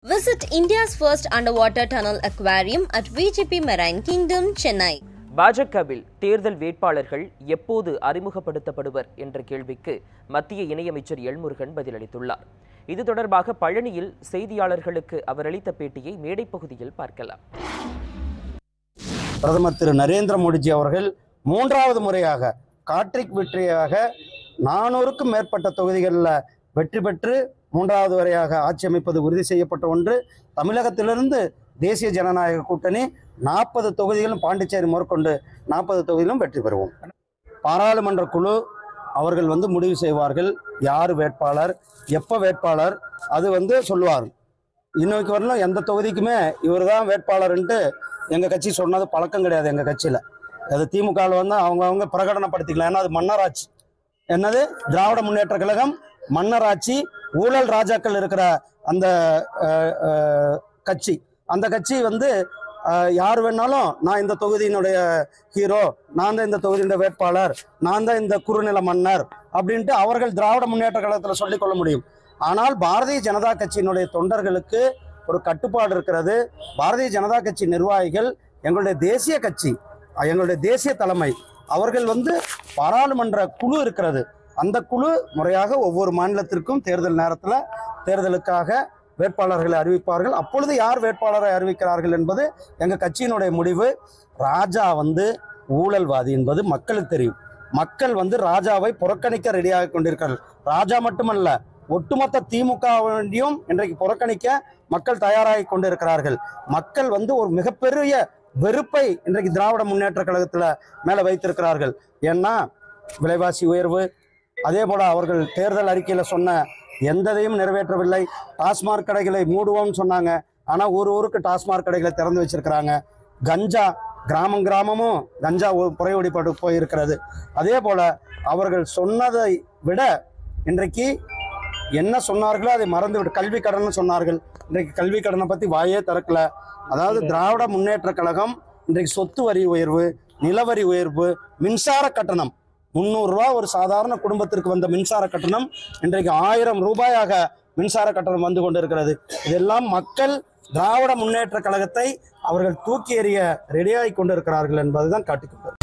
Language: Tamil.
Visit India's first underwater tunnel aquarium at VGP Marine Kingdom, Chennai. பாஜகவில் தேர்தல் வேட்பாளர்கள் எப்போது அறிமுகப்படுத்தப்படுவர் என்ற கேள்விக்கு மத்திய இணையமைச்சர் எல்முருகன் பதிலளித்துள்ளார் இது தொடர்பாக பழனியில் செய்தியாளர்களுக்கு அவர் அளித்த பேட்டியை மேடை பகுதியில் பார்க்கலாம் பிரதமர் திரு நரேந்திர மோடிஜி அவர்கள் மூன்றாவது முறையாக காட்ரிக் வெற்றியாக நானூறுக்கும் மேற்பட்ட தொகுதிகளில் வெற்றி பெற்று மூன்றாவது முறையாக ஆட்சி அமைப்பது உறுதி செய்யப்பட்ட ஒன்று தமிழகத்திலிருந்து தேசிய ஜனநாயக கூட்டணி நாற்பது தொகுதிகளும் பாண்டிச்சேரி முதற்கொண்டு நாற்பது தொகுதியிலும் வெற்றி பெறுவோம் பாராளுமன்ற குழு அவர்கள் வந்து முடிவு செய்வார்கள் யார் வேட்பாளர் எப்போ வேட்பாளர் அது வந்து சொல்லுவார் இன்னைக்கு வரலும் எந்த தொகுதிக்குமே இவர் தான் வேட்பாளர்ன்ட்டு எங்கள் கட்சி சொன்னது பழக்கம் கிடையாது எங்கள் கட்சியில் அது திமுகவில் வந்து அவங்கவுங்க பிரகடனப்படுத்திக்கலாம் ஏன்னா அது மன்னராட்சி என்னது திராவிட முன்னேற்ற கழகம் மன்னராட்சி ஊழல் ராஜாக்கள் இருக்கிற அந்த அஹ், அஹ், கட்சி அந்த கட்சி வந்து அஹ், யார் வேணாலும் நான் இந்த தொகுதியினுடைய ஹீரோ நான் தான் இந்த தொகுதியினுடைய வேட்பாளர் நான் தான் இந்த குறுநில மன்னர் அப்படின்ட்டு அவர்கள் திராவிட முன்னேற்ற கழகத்தில் சொல்லிக் கொள்ள முடியும் ஆனால் பாரதிய ஜனதா கட்சியினுடைய தொண்டர்களுக்கு ஒரு கட்டுப்பாடு இருக்கிறது பாரதிய ஜனதா கட்சி நிர்வாகிகள் எங்களுடைய தேசிய கட்சி அஹ், எங்களுடைய தேசிய தலைமை அவர்கள் வந்து பாராளுமன்ற குழு இருக்கிறது அந்த குழு முறையாக ஒவ்வொரு மாநிலத்திற்கும் தேர்தல் நேரத்தில் தேர்தலுக்காக வேட்பாளர்களை அறிவிப்பார்கள் அப்பொழுது யார் வேட்பாளரை அறிவிக்கிறார்கள் என்பது எங்கள் கட்சியினுடைய முடிவு ராஜா வந்து ஊழல்வாதி என்பது மக்களுக்கு தெரியும் மக்கள் வந்து ராஜாவை புறக்கணிக்க ரெடியாக கொண்டிருக்கிறார்கள் ராஜா மட்டுமல்ல ஒட்டுமொத்த திமுகவையும் இன்றைக்கு புறக்கணிக்க மக்கள் தயாராகி கொண்டிருக்கிறார்கள் மக்கள் வந்து ஒரு மிகப்பெரிய வெறுப்பை இன்றைக்கு திராவிட முன்னேற்ற கழகத்தில் மேலே வைத்திருக்கிறார்கள் ஏன்னா விலைவாசி உயர்வு அதே போல அவர்கள் தேர்தல் அறிக்கையில் சொன்ன எந்ததையும் நிறைவேற்றவில்லை டாஸ்மாக் கடைகளை மூடுவோம்னு சொன்னாங்க ஆனால் ஒரு ஊருக்கு டாஸ்மாக் கடைகளை திறந்து வச்சிருக்கிறாங்க கஞ்சா கிராமம் கிராமமும் கஞ்சா ஒ- புறையோடிப்பட்டு போயிருக்கிறது அதே போல அவர்கள் சொன்னதை விட இன்றைக்கு என்ன சொன்னார்களோ அதை மறந்து விட்டு கல்வி கடன் சொன்னார்கள் இன்றைக்கு கல்வி கடனை பற்றி வாயே திறக்கல அதாவது திராவிட முன்னேற்ற கழகம் இன்றைக்கு சொத்து வரி உயர்வு நிலவரி உயர்வு மின்சார கட்டணம் முந்நூறுரூவா ஒரு சாதாரண குடும்பத்திற்கு வந்த மின்சார கட்டணம் இன்றைக்கு ஆயிரம் ரூபாயாக மின்சார கட்டணம் வந்து கொண்டிருக்கிறது இதெல்லாம் மக்கள் திராவிட முன்னேற்ற கழகத்தை அவர்கள் தூக்கி எறிய ரெடியாகி கொண்டிருக்கிறார்கள் என்பதுதான் காட்டிக்கொண்டு